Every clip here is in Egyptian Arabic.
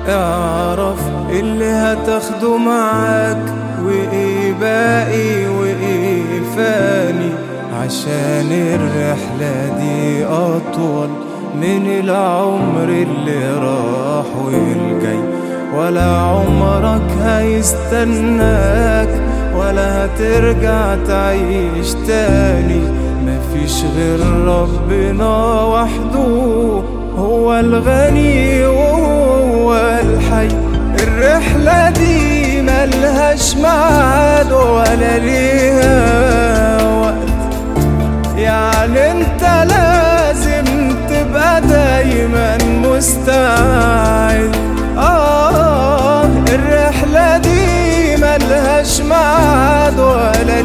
اعرف اللي هتاخده معاك وايه باقي وايه فاني عشان الرحلة دي أطول من العمر اللي راح والجاي ولا عمرك هيستناك ولا هترجع تعيش تاني مفيش غير ربنا وحده هو الغني وهو الحي الرحلة دي ملهاش ميعاد ولا ليها وقت يعني انت لازم تبقى دايما مستعد آه الرحلة دي ملهاش ميعاد ولا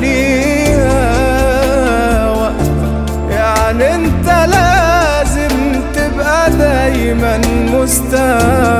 ليها وقت يعني انت لازم تبقى دايما مستعد